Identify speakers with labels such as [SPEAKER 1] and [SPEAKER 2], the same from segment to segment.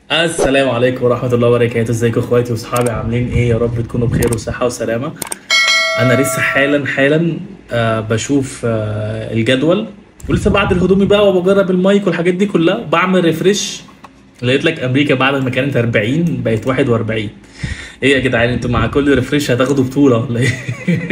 [SPEAKER 1] السلام عليكم ورحمة الله وبركاته ازيكم اخواتي واصحابي عاملين ايه يا رب تكونوا بخير وصحة وسلامة انا لسه حالا حالا آه بشوف آه الجدول ولسه بعد الهدومي بقى وبجرب المايك والحاجات دي كلها بعمل ريفرش لقيت لك امريكا بعد ما كانت 40 بقت 41 ايه يا جدعان انتوا مع كل ريفرش هتاخدوا بطولة ولا ايه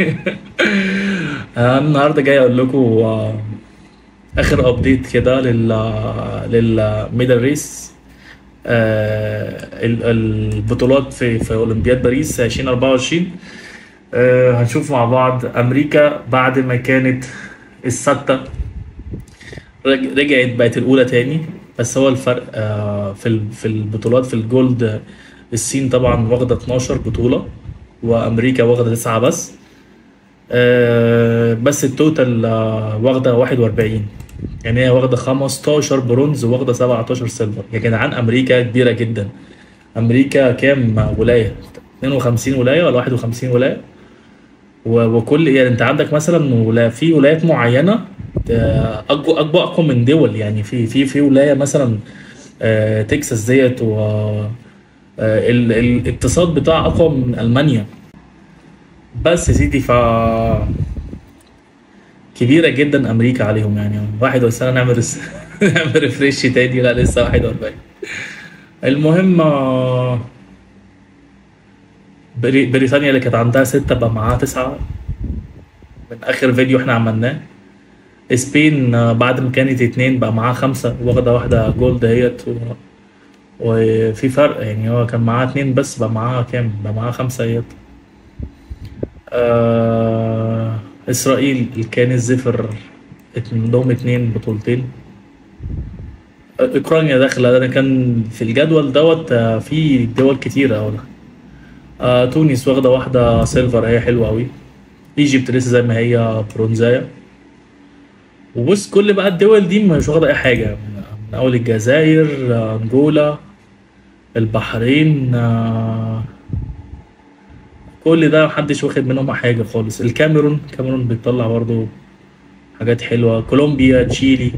[SPEAKER 1] انا النهارده جاي اقول لكم آه اخر ابديت كده لل للميدل ريس آه، ال- البطولات في في اولمبياد باريس 2024 آه، هنشوف مع بعض امريكا بعد ما كانت السادسه رج- رجعت بقت الاولى تاني بس هو الفرق آه، في ال- في البطولات في الجولد آه، الصين طبعا واخده 12 بطوله وامريكا واخده 9 بس آه، بس التوتال آه، واخده 41 يعني هي واخده 15 برونز واخده 17 سيلفر يا جدعان امريكا كبيره جدا امريكا كام ولايه 52 ولايه ولا 51 ولايه و- وكل يعني انت عندك مثلا ولا في ولايات معينه آه، اكبر اكبر اقوى من دول يعني في في في ولايه مثلا آه، تكساس ديت و آه، ال- ال- الاقتصاد بتاعها اقوى من المانيا بس يا سيدي ف كبيرة جدا أمريكا عليهم يعني واحد وسنة نعمل رس... نعمل ريفريش تاني لا لسه 41 المهم آه، بري... بريطانيا اللي كانت عندها ستة بقى معاها تسعة من آخر فيديو احنا عملناه سبين آه، بعد ما كانت اتنين بقى معاها خمسة واخدة واحدة جولد اهيت و... وفي فرق يعني هو كان معاها اتنين بس بقى معاها كام؟ بقى معاها خمسة اهيت آه... إسرائيل اللي كان الزفر عندهم اتنين بطولتين اوكرانيا داخله انا كان في الجدول دوت آه، في دول كتيره أوي آه تونس واخده واحده سيلفر هي حلوه قوي ايجيبت لسه زي ما هي برونزايه وبص كل بقى الدول دي مش واخده اي حاجه من من اول الجزائر آه، انجولا البحرين آه كل ده محدش واخد منهم حاجه خالص الكاميرون الكاميرون بتطلع برضه حاجات حلوه كولومبيا تشيلي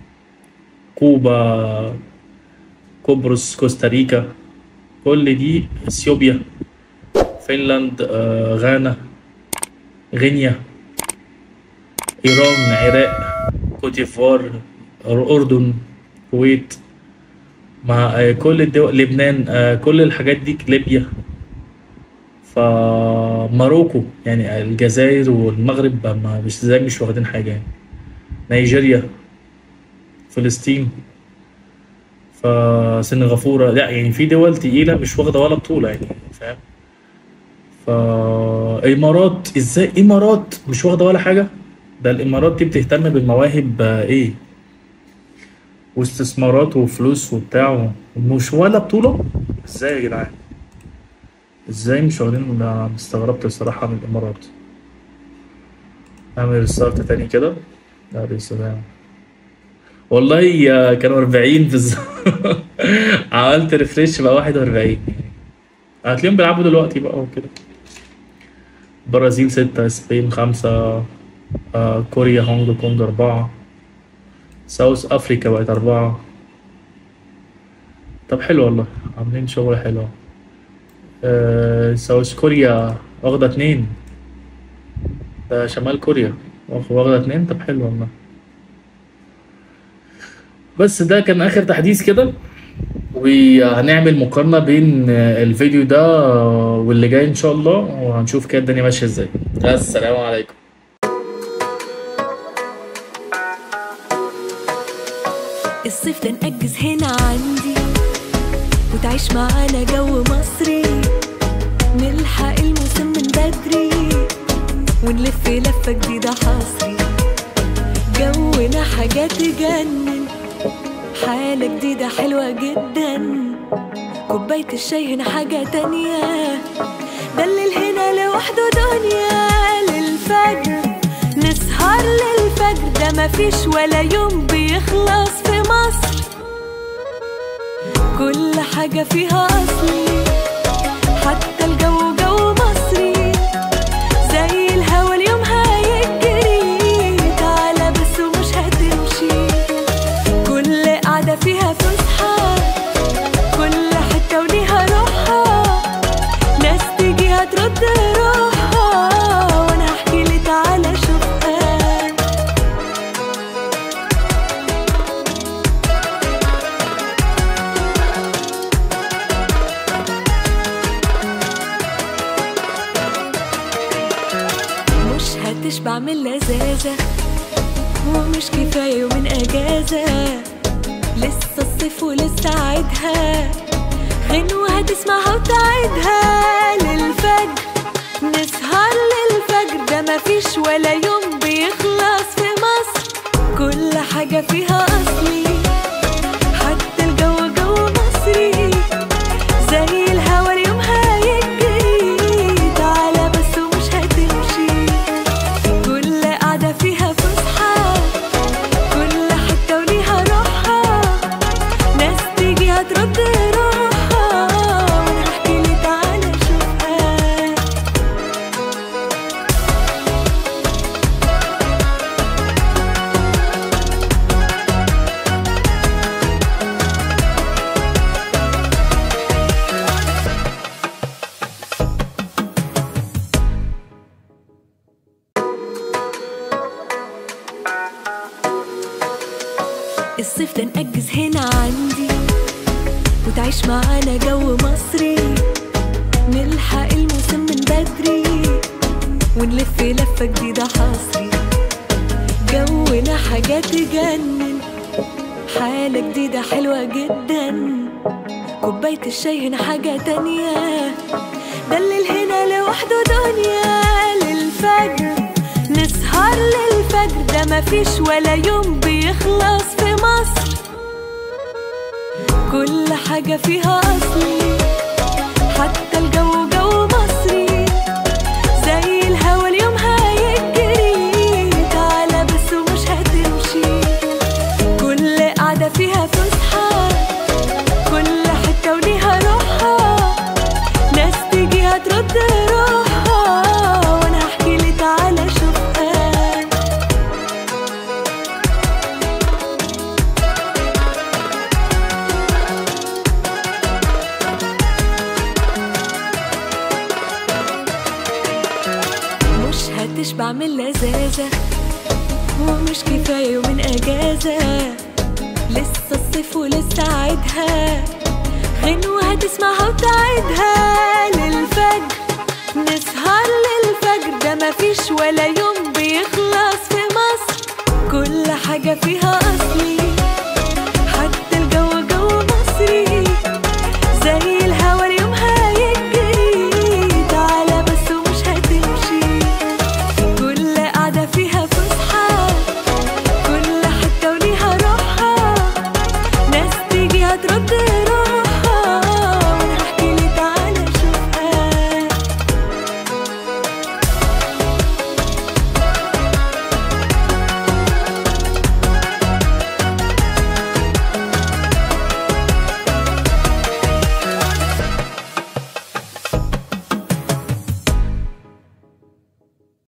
[SPEAKER 1] كوبا قبرص كوستاريكا كل دي اثيوبيا فنلند آه، غانا غينيا ايران العراق كوت ديفوار الاردن الكويت مع آه، كل الدول لبنان آه، كل الحاجات دي ليبيا فماروكو يعني الجزائر والمغرب ما مش زي مش واخدين حاجه يعني نيجيريا فلسطين فسنغافورة لا يعني في دول تقيلة مش واخدة ولا بطولة يعني فاهم فا إمارات إزاي إمارات مش واخدة ولا حاجة ده الإمارات دي بتهتم بالمواهب آه، إيه واستثمارات وفلوس وبتاع ومش ولا بطولة إزاي يا جدعان إزاي مش واخدين ده استغربت الصراحة من الإمارات أعمل ستارت تاني كده لا لسه ده والله آه، كانوا 40 بالظبط عملت ريفريش بقى 41 هتلاقيهم بيلعبوا دلوقتي بقى وكده برازيل ستة سبين خمسة آه، كوريا هونج كونج أربعة ساوث أفريكا بقت أربعة طب حلو والله عاملين شغل حلو آه، ساوث كوريا واخدة اتنين ده شمال كوريا واخ- واخدة اتنين طب حلو والله بس ده كان آخر تحديث كده وهنعمل مقارنة بين الفيديو ده واللي جاي إن شاء الله وهنشوف كده الدنيا ماشية إزاي السلام عليكم
[SPEAKER 2] الصيف ده نأجز هنا عندي وتعيش معانا جو مصري نلحق الموسم من بدري ونلف لفة جديدة حصري جونا حاجة تجنن حالة جديدة حلوة جدا كوباية الشاي هنا حاجة تانية ده الليل هنا لوحده دنيا للفجر نسهر للفجر ده مفيش ولا يوم بيخلص في مصر كل حاجة فيها أصلي حتى الجو جو مصري زي الهوا اليوم هيجري تعالى بس ومش هتمشي كل قعدة فيها فسحة كل هتشبع من لذاذة ومش كفاية يومين أجازة لسه الصيف ولسه عيدها غنوة هتسمعها وتعيدها للفجر نسهر للفجر ده مفيش ولا يوم بيخلص في مصر كل حاجة فيها أصلي حتى الجو جو مصري زي الهوا اليوم هيجري تعالى بس ومش هتمشي كل قعدة فيها فسحة كل حتة وليها روحها ناس تيجي هترد روحها وانا هحكي لي تعالى شوفها الصيف ده نأجز هنا عندي وتعيش معانا جو مصري نلحق الموسم من بدري ونلف لفة جديدة حصري جونا حاجة تجنن حالة جديدة حلوة جدا كوباية الشاي هنا حاجة تانية دلل هنا لوحده دنيا للفجر نسهر للفجر ده مفيش ولا يوم بيخلص في مصر كل حاجة فيها أصلي حتى الجو جو مصري زي الهوا اليوم هيجري تعالى بس ومش هتمشي كل قعدة فيها فسحة كل حتة وليها روحها ناس تيجي هترد روحها وانا هحكي لي تعالى شوفها مش هتشبع من لذاذة ومش كفاية يومين أجازة لسه الصيف ولسه عيدها غنوة هتسمعها وتعيدها للفجر نسهر للفجر ده مفيش ولا يوم بيخلص في مصر كل حاجة فيها أصلي حتى الجو جو مصري زي الهوا اليوم هيجري تعالى بس ومش هتمشي كل قعدة فيها فسحة